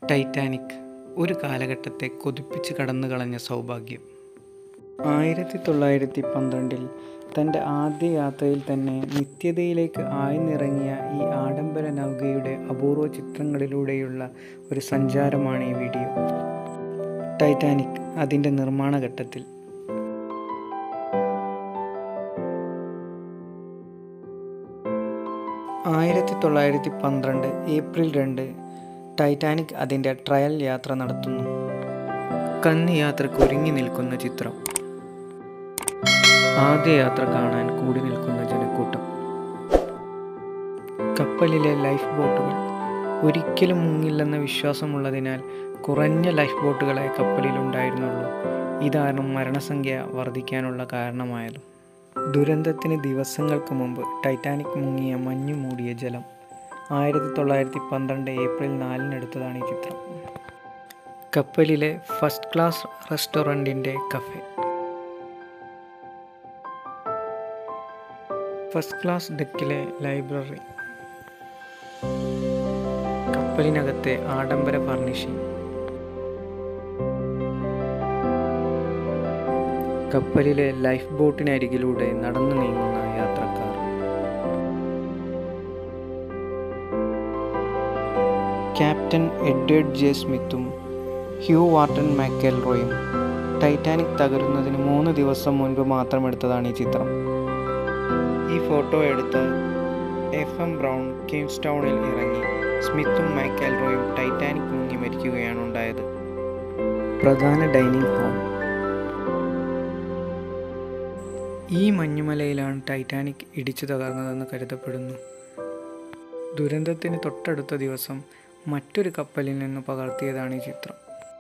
Titanic ഒരു കാലഘട്ടത്തെ കൊതിപ്പിച്ച് കടന്നു കളഞ്ഞ സൗഭാഗ്യം ആയിരത്തി തൊള്ളായിരത്തി പന്ത്രണ്ടിൽ തൻ്റെ ആദ്യ യാത്രയിൽ തന്നെ നിത്യതയിലേക്ക് ആഴ്ന്നിറങ്ങിയ ഈ ആഡംബര നൗകയുടെ അപൂർവ ചിത്രങ്ങളിലൂടെയുള്ള ഒരു സഞ്ചാരമാണ് ഈ വീഡിയോ ടൈറ്റാനിക് അതിൻ്റെ നിർമ്മാണ ഘട്ടത്തിൽ ആയിരത്തി തൊള്ളായിരത്തി പന്ത്രണ്ട് ഏപ്രിൽ രണ്ട് ടൈറ്റാനിക് അതിൻ്റെ ട്രയൽ യാത്ര നടത്തുന്നു കന്നി യാത്രക്ക് ഒരുങ്ങി നിൽക്കുന്ന ചിത്രം ആദ്യ യാത്ര കാണാൻ കൂടി നിൽക്കുന്ന ജനക്കൂട്ടം കപ്പലിലെ ലൈഫ് ബോട്ടുകൾ ഒരിക്കലും മുങ്ങില്ലെന്ന വിശ്വാസമുള്ളതിനാൽ കുറഞ്ഞ ലൈഫ് ബോട്ടുകളെ കപ്പലിലുണ്ടായിരുന്നുള്ളൂ ഇതാണ് മരണസംഖ്യ വർദ്ധിക്കാനുള്ള കാരണമായതും ദുരന്തത്തിന് ദിവസങ്ങൾക്ക് മുമ്പ് ടൈറ്റാനിക് മുങ്ങിയ മഞ്ഞു മൂടിയ ജലം ആയിരത്തി തൊള്ളായിരത്തി പന്ത്രണ്ട് ഏപ്രിൽ നാലിനെടുത്തതാണ് ഈ ചിത്രം കപ്പലിലെ ഫസ്റ്റ് ക്ലാസ് റെസ്റ്റോറൻറ്റിൻ്റെ കഫേ ഫസ്റ്റ് ക്ലാസ് ഡെക്കിലെ ലൈബ്രറി കപ്പലിനകത്തെ ആഡംബര ഫർണിഷിംഗ് കപ്പലിലെ ലൈഫ് ബോട്ടിനരികിലൂടെ നടന്നു നീങ്ങുന്ന യാത്രക്കാർ ക്യാപ്റ്റൻ എഡ്വേർഡ് ജെ സ്മിത്തും ഹ്യൂ വാർട്ടൺ മാക്കെൽറോയും ടൈറ്റാനിക് തകരുന്നതിന് മൂന്ന് ദിവസം മുൻപ് മാത്രം എടുത്തതാണ് ഈ ചിത്രം ഈ ഫോട്ടോ എടുത്ത എഫ് എം ബ്രൗൺ കിങ്സ് ടൗണിൽ ഇറങ്ങി സ്മിത്തും മൈക്കാൽറോയും ടൈറ്റാനിക് മുങ്ങി മരിക്കുകയാണ് ഉണ്ടായത് പ്രധാന ഡൈനിങ് ഹാൾ ഈ മഞ്ഞുമലയിലാണ് ടൈറ്റാനിക് ഇടിച്ചു തകർന്നതെന്ന് കരുതപ്പെടുന്നു ദുരന്തത്തിന് തൊട്ടടുത്ത ദിവസം മറ്റൊരു കപ്പലിൽ നിന്ന് പകർത്തിയതാണ് ഈ ചിത്രം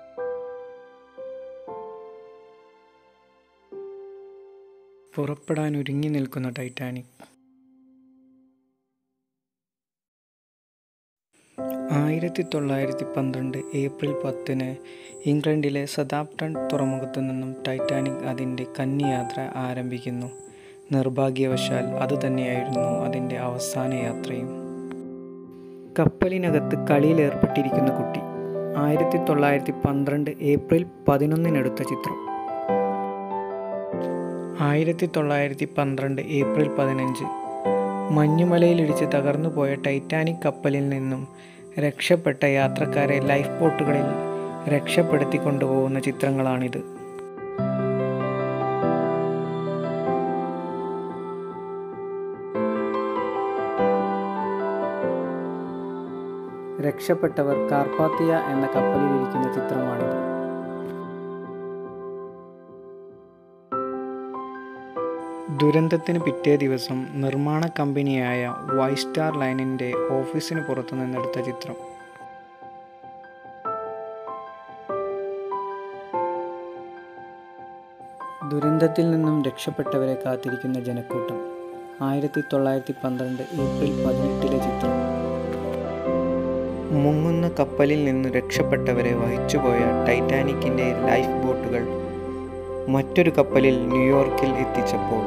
പുറപ്പെടാൻ ഒരുങ്ങി നിൽക്കുന്ന ടൈറ്റാനിക് ആയിരത്തി തൊള്ളായിരത്തി പന്ത്രണ്ട് ഏപ്രിൽ പത്തിന് ഇംഗ്ലണ്ടിലെ സതാപ്ടൺ തുറമുഖത്തു നിന്നും ടൈറ്റാനിക് അതിൻ്റെ കന്നിയാത്ര ആരംഭിക്കുന്നു നിർഭാഗ്യവശാൽ അതുതന്നെയായിരുന്നു അതിൻ്റെ അവസാന യാത്രയും കപ്പലിനകത്ത് കളിയിലേർപ്പെട്ടിരിക്കുന്ന കുട്ടി ആയിരത്തി തൊള്ളായിരത്തി പന്ത്രണ്ട് ഏപ്രിൽ പതിനൊന്നിനെടുത്ത ചിത്രം ആയിരത്തി തൊള്ളായിരത്തി പന്ത്രണ്ട് ഏപ്രിൽ പതിനഞ്ച് മഞ്ഞുമലയിലിടിച്ച് തകർന്നുപോയ ടൈറ്റാനിക് കപ്പലിൽ നിന്നും രക്ഷപ്പെട്ട യാത്രക്കാരെ ലൈഫ് ബോട്ടുകളിൽ രക്ഷപ്പെടുത്തി കൊണ്ടുപോകുന്ന ചിത്രങ്ങളാണിത് രക്ഷപ്പെട്ടവർ കാർപ്പാത്തിയ എന്ന കപ്പലിൽ ഇരിക്കുന്ന ചിത്രമാണിത് ദുരന്തത്തിന് പിറ്റേ ദിവസം നിർമ്മാണ കമ്പനിയായ വൈസ്റ്റാർ ലൈനിൻ്റെ ഓഫീസിന് പുറത്തു നിന്നെടുത്ത ചിത്രം ദുരന്തത്തിൽ നിന്നും രക്ഷപ്പെട്ടവരെ കാത്തിരിക്കുന്ന ജനക്കൂട്ടം ആയിരത്തി തൊള്ളായിരത്തി പന്ത്രണ്ട് ഏപ്രിൽ പതിനെട്ടിലെ ചിത്രം മുങ്ങുന്ന കപ്പലിൽ നിന്ന് രക്ഷപ്പെട്ടവരെ വഹിച്ചുപോയ ടൈറ്റാനിക്കിൻ്റെ ലൈഫ് ബോട്ടുകൾ മറ്റൊരു കപ്പലിൽ ന്യൂയോർക്കിൽ എത്തിച്ചപ്പോൾ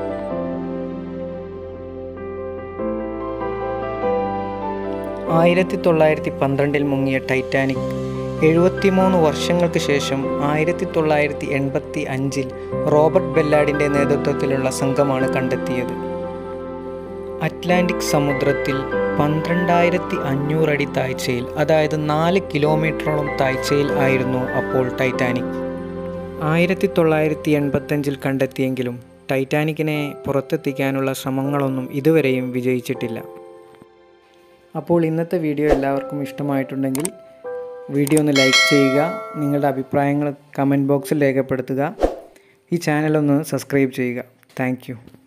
ആയിരത്തി തൊള്ളായിരത്തി പന്ത്രണ്ടിൽ മുങ്ങിയ ടൈറ്റാനിക് എഴുപത്തിമൂന്ന് വർഷങ്ങൾക്ക് ശേഷം ആയിരത്തി തൊള്ളായിരത്തി എൺപത്തി അഞ്ചിൽ റോബർട്ട് ബെല്ലാഡിൻ്റെ നേതൃത്വത്തിലുള്ള സംഘമാണ് കണ്ടെത്തിയത് അറ്റ്ലാന്റിക് സമുദ്രത്തിൽ പന്ത്രണ്ടായിരത്തി അഞ്ഞൂറടി താഴ്ചയിൽ അതായത് നാല് കിലോമീറ്ററോളം താഴ്ചയിൽ ആയിരുന്നു അപ്പോൾ ടൈറ്റാനിക് ആയിരത്തി തൊള്ളായിരത്തി എൺപത്തഞ്ചിൽ കണ്ടെത്തിയെങ്കിലും ടൈറ്റാനിക്കിനെ പുറത്തെത്തിക്കാനുള്ള ശ്രമങ്ങളൊന്നും ഇതുവരെയും വിജയിച്ചിട്ടില്ല അപ്പോൾ ഇന്നത്തെ വീഡിയോ എല്ലാവർക്കും ഇഷ്ടമായിട്ടുണ്ടെങ്കിൽ വീഡിയോ ഒന്ന് ലൈക്ക് ചെയ്യുക നിങ്ങളുടെ അഭിപ്രായങ്ങൾ കമൻറ്റ് ബോക്സിൽ രേഖപ്പെടുത്തുക ഈ ചാനൽ ഒന്ന് സബ്സ്ക്രൈബ് ചെയ്യുക താങ്ക്